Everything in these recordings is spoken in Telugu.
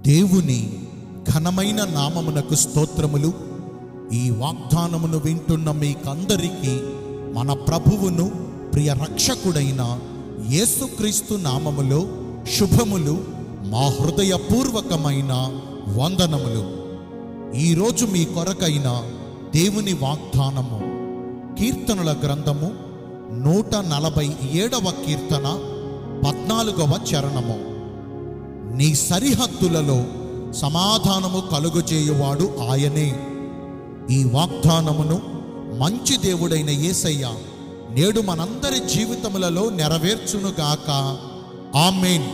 దేవుని ఘనమైన నామమునకు స్తోత్రములు ఈ వాగ్దానమును వింటున్న మీకందరికీ మన ప్రభువును ప్రియ రక్షకుడైన యేసుక్రీస్తు నామములో శుభములు మా హృదయపూర్వకమైన వందనములు ఈరోజు మీ కొరకైన దేవుని వాగ్దానము కీర్తనల గ్రంథము నూట నలభై ఏడవ కీర్తన పద్నాలుగవ చరణము నీ సరిహద్దులలో సమాధానము కలుగజేయువాడు ఆయనే ఈ వాగ్దానమును మంచి దేవుడైన యేసయ్య నేడు మనందరి జీవితములలో నెరవేర్చునుగాక ఆమెన్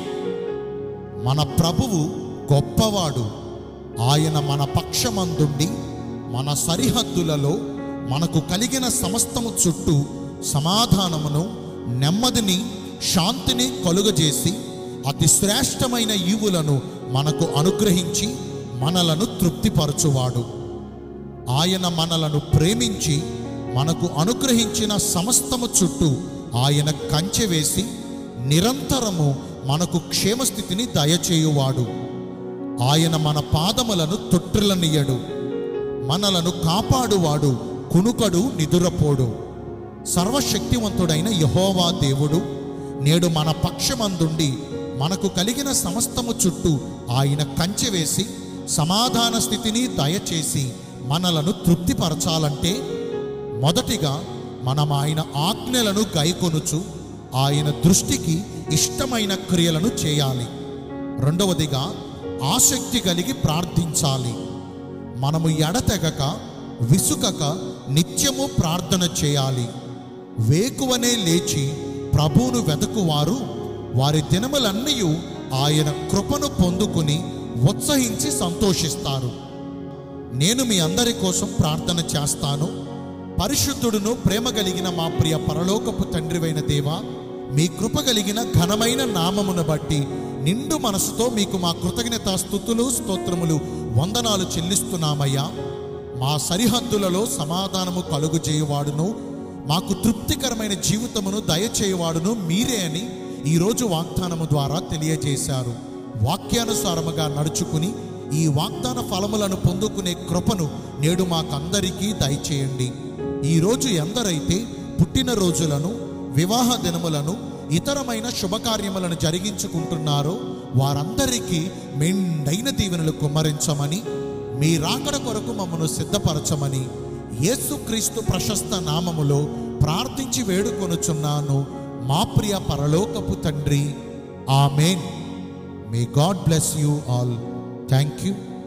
మన ప్రభువు గొప్పవాడు ఆయన మన పక్షమందుండి మన సరిహద్దులలో మనకు కలిగిన సమస్తము చుట్టూ సమాధానమును నెమ్మదిని శాంతిని కలుగజేసి అతి శ్రేష్టమైన ఈవులను మనకు అనుగ్రహించి మనలను తృప్తిపరచువాడు ఆయన మనలను ప్రేమించి మనకు అనుగ్రహించిన సమస్తము చుట్టూ ఆయన కంచె వేసి నిరంతరము మనకు క్షేమస్థితిని దయచేయువాడు ఆయన మన పాదములను తొట్టిల్లనియడు మనలను కాపాడువాడు కునుకడు నిదురపోడు సర్వశక్తివంతుడైన యహోవా దేవుడు నేడు మన పక్షమందుండి మనకు కలిగిన సమస్తము చుట్టూ ఆయన కంచె వేసి సమాధాన స్థితిని దయచేసి మనలను తృప్తిపరచాలంటే మొదటిగా మనం ఆయన ఆజ్ఞలను గైకొనుచు ఆయన దృష్టికి ఇష్టమైన క్రియలను చేయాలి రెండవదిగా ఆసక్తి కలిగి ప్రార్థించాలి మనము ఎడతెగక విసుకక నిత్యము ప్రార్థన చేయాలి వేకువనే లేచి ప్రభువును వెతకువారు వారి దినములన్నీ ఆయన కృపను పొందుకుని ఉత్సహించి సంతోషిస్తారు నేను మీ అందరి కోసం ప్రార్థన చేస్తాను పరిశుద్ధుడును ప్రేమ కలిగిన మా ప్రియ పరలోకపు తండ్రివైన దేవా మీ కృప కలిగిన ఘనమైన నామమును బట్టి నిండు మనసుతో మీకు మా కృతజ్ఞత స్థుతులు స్తోత్రములు వందనాలు చెల్లిస్తున్నామయ్యా మా సరిహద్దులలో సమాధానము కలుగు చేయువాడును మాకు తృప్తికరమైన జీవితమును దయచేయువాడును మీరే అని ఈరోజు వాగ్దానము ద్వారా తెలియజేశారు వాక్యానుసారముగా నడుచుకుని ఈ వాగ్దాన ఫలములను పొందుకునే కృపను నేడు మాకందరికీ దయచేయండి ఈరోజు ఎందరైతే పుట్టినరోజులను వివాహ దినములను ఇతరమైన శుభకార్యములను జరిగించుకుంటున్నారో వారందరికీ మెండైన దీవెనలు కుమ్మరించమని మీ రాకడ కొరకు మమ్మను సిద్ధపరచమని యేసుక్రీస్తు ప్రశస్త నామములో ప్రార్థించి వేడుకొనుచున్నాను మా ప్రియ పరలోకపు తండ్రి amen may God bless you all thank you